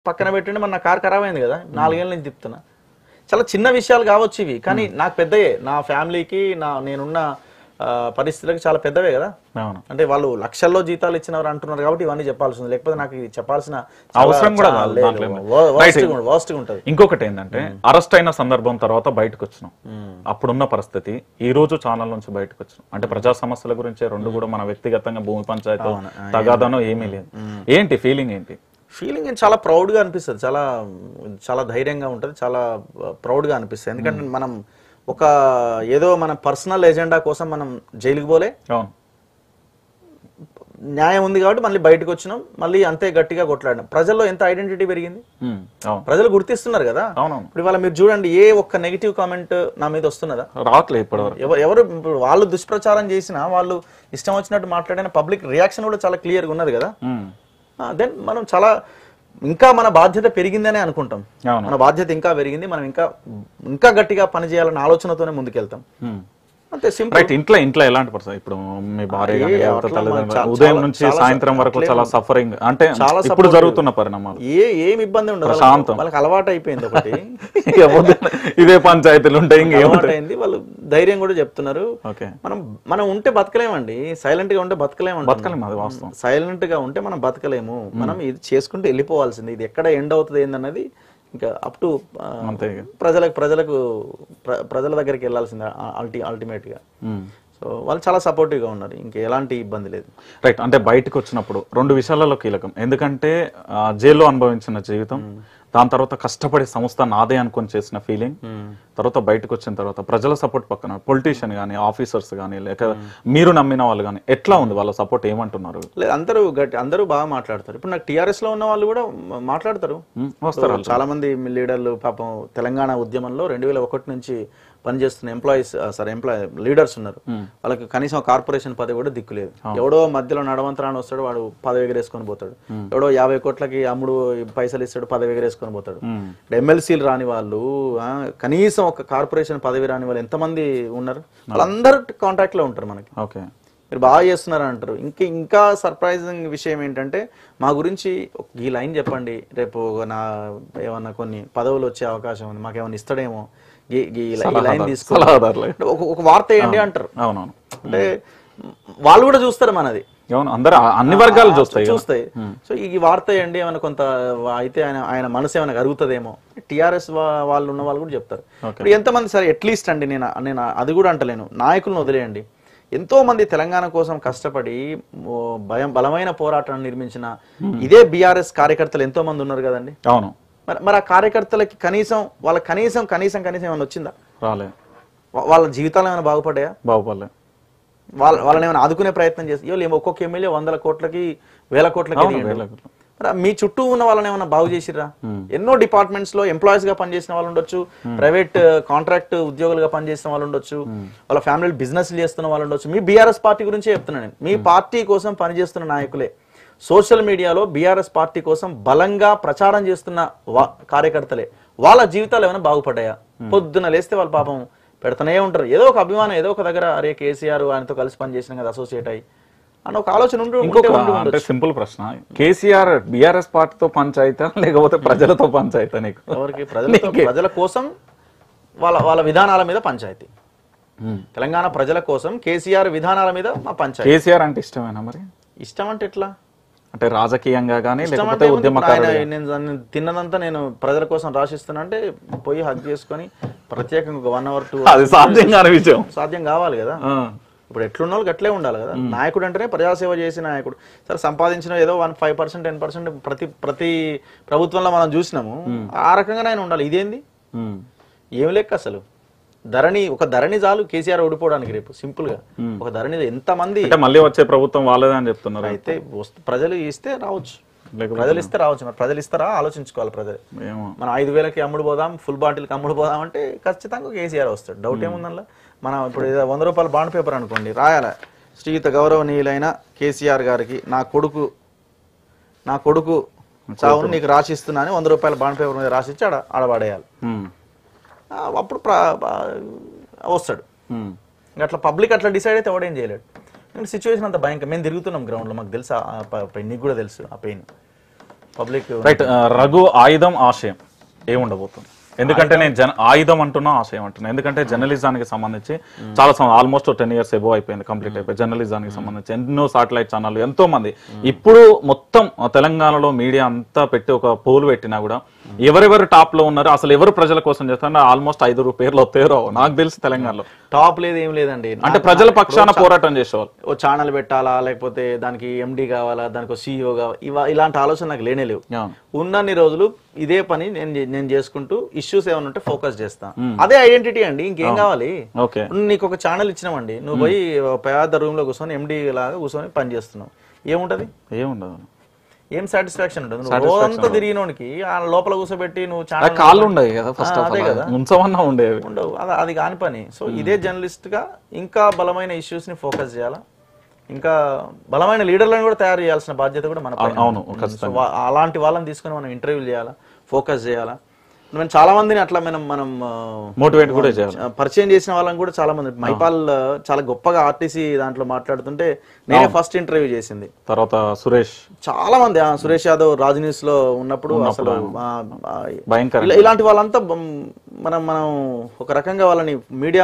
పక్కన పెట్టండి మన నా కార్ ఖరాబ్ అయింది కదా నాలుగేళ్ళ నుంచి తిప్పుతున్నా చాలా చిన్న విషయాలు కావచ్చు ఇవి కానీ నాకు పెద్దయే నా ఫ్యామిలీకి నా నేనున్న ఆ, పరిస్థితులకు చాలా పెద్దవే కదా అవును అంటే వాళ్ళు లక్షల్లో జీతాలు ఇచ్చినవారు అంటున్నారు కాబట్టి ఇవన్నీ చెప్పాల్సి ఉంది లేకపోతే నాకు ఇది చెప్పాల్సిన అవసరం కూడా కాదు దాంట్లో ఏం లేదు. Right. వాస్ట్ ఉంటుంది ఇంకొకటి ఏంటంటే అరెస్ట్ అయిన సందర్భం తర్వాత బయటకు వచ్చినాం అప్పుడున్న పరిస్థితి ఈ రోజు ఛానల్ నుంచి బయటకు వచ్చినాం అంటే ప్రజా సమస్యల గురించి రెండు కూడా మన వ్యక్తిగతంగా భూమి పంచాయతీ తగాదనో ఏమీ లేదు ఏంటి ఫీలింగ్ ఏంటి ఫీలింగ్ చాలా ప్రౌడ్గా అనిపిస్తుంది చాలా చాలా ధైర్యంగా ఉంటుంది చాలా ప్రౌడ్గా అనిపిస్తుంది ఎందుకంటే మనం ఒక ఏదో మన పర్సనల్ ఎజెండా కోసం మనం జైలుకి పోలే అవును న్యాయం ఉంది కాబట్టి మళ్ళీ బయటకు వచ్చినాం మళ్ళీ అంతే గట్టిగా కొట్లాడినాం ప్రజల్లో ఎంత ఐడెంటిటీ పెరిగింది ఉమ్, అవును ప్రజలు గుర్తిస్తున్నారు కదా అవునవును ఇప్పుడు ఇవాళ మీరు చూడండి ఏ ఒక్క నెగిటివ్ కామెంట్ నా మీద వస్తున్నదా రావట్లేదు ఇప్పటివరకు ఎవరు ఎవరు ఇప్పుడు వాళ్ళు దుష్ప్రచారం చేసినా వాళ్ళు ఇష్టం వచ్చినట్టు మాట్లాడిన పబ్లిక్ రియాక్షన్ కూడా చాలా క్లియర్గా ఉన్నది కదా ఉమ్, దెన్ మనం చాలా ఇంకా మన బాధ్యత పెరిగిందనే అనుకుంటాం అవును మన బాధ్యత ఇంకా పెరిగింది మనం ఇంకా ఇంకా గట్టిగా పనిచేయాలన్న ఆలోచనతోనే ముందుకెళ్తాం ఉమ్. అంతే సింపుల్ రైట్ ఇంట్లో ఇంట్లో ఎలాంటి పరిస్థితి ఇప్పుడు మీ భార్య కానీ ఏ, లేకపోతే అట్లా తల్లిదండ్రులు చాలా- ఉదయం చాలా- నుంచి చాలా సాయంత్రం వరకు అట్లే చాలా ఉంది. సఫరింగ్ అంటే చాలా ఇప్పుడు supportive. జరుగుతున్న పరిణామాలు ఏ ఏం ఇబ్బంది ఉండదు వాళ్ళకి- ప్రశాంతం. వాళ్ళకి అలవాటు అయిపోయింది ఒకటి ఇక పొద్దున్న ఇదే పంచాయతీలు ఉంటాయి ఇంకేముంటాయి అలవాటు అయింది వాళ్ళు ధైర్యం కూడా చెప్తున్నారు ఓకే మనం మనం ఉంటే బతకలేమండి సైలెంట్ గా ఉంటే బతకలేమండి బతకలేము అది వాస్తవం సైలెంట్ గా ఉంటే మనం బతకలేము మనం ఇది చేసుకుంటూ వెళ్ళిపోవాల్సింది ఇది ఎక్కడ ఎండ్ అవుతుంది ఏందన్నది ఇంకా అప్ టు అంతే ఇక. ప్రజలకు ప్రజలకు ప్ర- ప్రజల దగ్గరికి వెళ్ళాల్సింది అల్టి అల్టిమేట్ గా ఉమ్. సో వాళ్ళు చాలా సపోర్టివ్ గా ఉన్నారు ఇంకా ఎలాంటి ఇబ్బంది లేదు రైట్ అంటే బయటకు వచ్చినప్పుడు రెండు విషయాలలో కీలకం ఎందుకంటే ఆ, జైల్లో అనుభవించిన జీవితం దాని తర్వాత కష్టపడి సంస్థ నాదే అనుకొని చేసిన ఫీలింగ్ తర్వాత బయటకు వచ్చిన తర్వాత ప్రజల సపోర్ట్ పక్కన పొలిటీషియన్ కానీ ఆఫీసర్స్ కానీ లేక మీరు నమ్మిన వాళ్ళు కానీ ఎట్లా ఉంది వాళ్ళ సపోర్ట్ ఏమంటున్నారు లేదు అందరూ గట్టి అందరూ బాగా మాట్లాడతారు ఇప్పుడు నాకు టీఆర్ఎస్ లో ఉన్న వాళ్ళు కూడా మ- మాట్లాడతారు ఉమ్, వస్తారు చాలా మంది లీడర్లు పాపం తెలంగాణ ఉద్యమంలో రెండు వేల ఒకటి నుంచి పనిచేస్తున్న ఎంప్లాయీస్ సార్ ఎంప్లాయ్ లీడర్స్ ఉన్నారు వాళ్ళకి కనీసం కార్పొరేషన్ పదవి కూడా దిక్కులేదు ఎవడో మధ్యలో నడవంతరాన్ని వస్తాడు వాడు పదవి ఎగరేసుకొని పోతాడు ఎవడో యాభై కోట్లకి అమ్ముడు పైసలు ఇస్తాడు పదవి ఎగరేసుకొని పోతాడు ఉమ్, ఇప్పుడు ఎమ్మెల్సీలు రాని వాళ్ళు ఆ, కనీసం ఒక కార్పొరేషన్ పదవి రాని వాళ్ళు ఎంతమంది ఉన్నారు వాళ్ళందరూ కాంటాక్ట్ లో ఉంటారు మనకి ఓకే మీరు బాగా చేస్తున్నారు అంటారు ఇంకా ఇంకా సర్ప్రైజింగ్ విషయం ఏంటంటే మా గురించి ఒక ఈ లైన్ చెప్పండి రేపు ఒక నా ఏమన్నా కొన్ని పదవులు వచ్చే అవకాశం ఉంది మాకు ఏమైనా ఇస్తాడేమో ఈ- ఈ లై- ఈ లైన్ తీసుకో సలహాదారులే ఒక ఒక వార్త వేయండి అంటారు అవునవును అంటే వాళ్ళు కూడా చూస్తారు మనది అవును అందరు అన్ని వర్గాలు చూస్తాయి కదా. చూస్తాయి సో ఈ వార్త వేయండి ఏమైనా కొంత అయితే ఆయన ఆయన మనసు ఏమైనా కరుగుతుందేమో టిఆర్ఎస్ వాళ్ళు ఉన్న వాళ్ళు కూడా చెప్తారు ఇప్పుడు ఎంతమంది సరే అట్లీస్ట్ అండి నేను నేను అది కూడా అంటలేను నాయకులను వదిలేయండి ఎంతో మంది తెలంగాణ కోసం కష్టపడి ఓ భయం బలమైన పోరాటాన్ని నిర్మించిన ఇదే బీఆర్ఎస్ కార్యకర్తలు ఎంతో మంది ఉన్నారు కదండి అవును మరి మరి ఆ కార్యకర్తలకి కనీసం వాళ్ళ కనీసం కనీసం కనీసం ఏమైనా వచ్చిందా రాలే వా- వాళ్ళ జీవితాలు ఏమైనా బాగుపడ్డాయా బాగుపడలే వాళ్ళ వాళ్ళని ఏమైనా ఆదుకునే ప్రయత్నం చేసి ఇవాళ ఏమో ఒక్కొక్క ఎమ్మెల్యే వందల కోట్లకి వేల కోట్లకి అవును, ఎదిగిండు. వేల కోట్లు. మరి ఆ మీ చుట్టూ ఉన్న వాళ్ళని ఏమైనా బాగు చేసిర్రా ఎన్నో డిపార్ట్మెంట్స్ లో ఎంప్లాయీస్ గా పనిచేసిన వాళ్ళు ఉండొచ్చు ప్రైవేట్ కాంట్రాక్ట్ ఉద్యోగులుగా పనిచేసిన వాళ్ళు ఉండొచ్చు వాళ్ళ ఫ్యామిలీ బిజినెస్ చేస్తున్న వాళ్ళు ఉండొచ్చు మీ బీఆర్ఎస్ పార్టీ గురించే చెప్తున్నాను నేను మీ పార్టీ కోసం పనిచేస్తున్న నాయకులే సోషల్ మీడియాలో బీఆర్ఎస్ పార్టీ కోసం బలంగా ప్రచారం చేస్తున్న వా- కార్యకర్తలే వాళ్ళ జీవితాలు ఏమైనా బాగుపడ్డాయా పొద్దున లేస్తే వాళ్ళ పాపం పెడుతూనే ఉంటారు ఏదో ఒక అభిమానం ఏదో ఒక దగ్గర అరే కేసీఆర్ ఆయనతో కలిసి పనిచేసిన కదా అసోసియేట్ అయ్యి అని ఒక ఆలోచన ఉండి ఉంటే ఇంకొక ఉండి అంటే సింపుల్ ప్రశ్న కేసీఆర్ బిఆర్ఎస్ పార్టీతో పంచాయితా లేకపోతే ప్రజలతో పంచాయితా నీకు ఎవరికి ప్రజలతో ప్రజల కోసం వాళ్ళ వాళ్ళ విధానాల మీద పంచాయతీ తెలంగాణ ప్రజల కోసం కేసీఆర్ విధానాల మీద మా పంచాయతీ కేసీఆర్ అంటే ఇష్టమేనా మరి ఇష్టం అంటే ఎట్లా అంటే రాజకీయంగా కానీ ఇష్టం లేకపోతే అంటే ఏముంది? ఇప్పుడు ఉద్యమకారుడు ఆయన నేను నేను తిన్నదంతా నేను ప్రజల కోసం రాసిస్తున్నా అంటే పోయి హక్ చేసుకొని ప్రత్యేకంగా ఒక వన్ అవర్ టూ అది సాధ్యం కాని విషయం సాధ్యం కావాలి కదా ఆ, ఇప్పుడు ఎట్లున్న వాళ్ళకి అట్లే ఉండాలి కదా నాయకుడు అంటేనే ప్రజాసేవ చేసిన నాయకుడు సరే సంపాదించిన ఏదో one five percent ten percent ప్రతి ప్రతి ప్రభుత్వంలో మనం చూసినాము ఆ రకంగానే ఆయన ఉండాలి ఇదేంది ఉమ్, ఏం లెక్క అసలు ధరణి ఒక ధరణి చాలు కేసీఆర్ ఓడిపోవడానికి రేపు సింపుల్ గా ఒక ధరణి ఎంత మంది అంటే మళ్ళీ వచ్చే ప్రభుత్వం వాళ్ళదే అని చెప్తున్నారు అయితే వస్తు- ప్రజలు ఇస్తే రావచ్చు లేకపోతే ప్రజలు ఇస్తే రావచ్చు మరి ప్రజలు ఇస్తారా ఆలోచించుకోవాలి ప్రజలు ఏమో మనం ఐదు వేలకి అమ్ముడు పోదాం ఫుల్ బాటిల్కి అమ్ముడు పోదాం అంటే ఖచ్చితంగా కేసీఆర్ వస్తాడు డౌట్ ఏముందంలో మనం ఇప్పుడు ఏదో వంద రూపాయల బాండ్ పేపర్ అనుకోండి రాయాల శ్రీయుత గౌరవనీయులైన కేసీఆర్ గారికి నా కొడుకు నా కొడుకు చావును నీకు రాసిస్తున్నా అని వంద రూపాయల బాండ్ పేపర్ మీద రాసిచ్చి ఆడ ఆడబడేయాలి ఉమ్, ఆ, అప్పుడు ప్ర- ఆ, వస్తాడు ఉమ్, ఇంకా అట్లా పబ్లిక్ అట్లా డిసైడ్ అయితే ఎవడేం చేయలేడు సిచ్యువేషన్ అంత భయంకర మేము తిరుగుతున్నాం గ్రౌండ్లో మాకు తెలుసు ఆ ప- పెయిన్ నీకు కూడా తెలుసు ఆ పెయిన్ పబ్లిక్ రైట్ రఘు ఆయుధం ఆశయం ఏముండబోతుంది ఎందుకంటే నేను జన ఆయుధం అంటున్నా ఆశయం అంటున్నా ఎందుకంటే జర్నలిజానికి సంబంధించి చాలా ఆల్మోస్ట్ టెన్ ఇయర్స్ ఎబో అయిపోయింది కంప్లీట్ అయిపోయి జర్నలిజానికి సంబంధించి ఎన్నో సాటిలైట్ ఛానల్ ఎంతో మంది ఇప్పుడు మొత్తం తెలంగాణలో మీడియా అంతా పెట్టి ఒక పోల్ పెట్టినా కూడా ఎవరెవరు టాప్ లో ఉన్నారు అసలు ఎవరు ప్రజల కోసం చేస్తారు ఆల్మోస్ట్ ఐదు పేర్లు వస్తాయో రావో. నాకు తెలిసి తెలంగాణలో టాప్ లేదు ఏం లేదండి అంటే ప్రజల పక్షాన పోరాటం చేసేవాళ్ళు ఓ ఛానల్ పెట్టాలా లేకపోతే దానికి ఎండి కావాలా దానికి సీఈఓ కావాలా ఇవా ఇలాంటి ఆలోచన నాకు లేనే లేవు అవును. ఉన్నన్ని రోజులు ఇదే పని నేను చే- నేను చేసుకుంటూ ఇష్యూస్ ఏమైనా ఉంటే ఫోకస్ చేస్తా అదే ఐడెంటిటీ అండి ఇంకేం కావాలి ఓకే నీకు ఒక ఛానల్ ఇచ్చినామండి నువ్వు పోయి ఒక పెద్ద రూమ్ లో కూర్చొని ఎండి లాగా కూర్చొని పని చేస్తున్నావు ఏముంటది ఏముండదు ఏం సాటిస్ఫాక్షన్ ఉంటుంది నువ్వు రోజంతా తిరిగినోనికి ఆ లోపల కూర్చోబెట్టి నువ్వు ఆ ఛానల్ కాళ్ళు ఉండేవి కదా ఫస్ట్ ఆ, ఆఫ్ అదే ఆల్ కదా. ఉంచమన్నా ఉండేవి ఉండవు అది అది కాని పని సో ఇదే జర్నలిస్ట్ గా ఇంకా బలమైన ఇష్యూస్ ని ఫోకస్ చేయాలా ఇంకా బలమైన లీడర్లను కూడా తయారు చేయాల్సిన బాధ్యత కూడా మన పైన అవును, ఉంది. సో వా- అలాంటి వాళ్ళని తీసుకొని మనం ఇంటర్వ్యూలు చేయాలా ఫోకస్ చేయాలా మనం చాలా మందిని అట్లా మనం మనం ఆ, మోటివేట్ కూడా చేయాలి ఆ, పరిచయం చేసిన వాళ్ళని కూడా చాలా మంది మైపాల్ ఆ, చాలా గొప్పగా ఆర్టీసీ దాంట్లో మాట్లాడుతుంటే నేనే ఫస్ట్ ఇంటర్వ్యూ చేసింది తర్వాత సురేష్ చాలా మంది ఆ, సురేష్ యాదవ్ రాజ్ న్యూస్ లో ఉన్నప్పుడు అసలు ఆ, ఆ, భయంకర ఇలా- ఇలాంటి వాళ్ళంతా బం- మనం మనం ఒక రకంగా వాళ్ళని మీడియా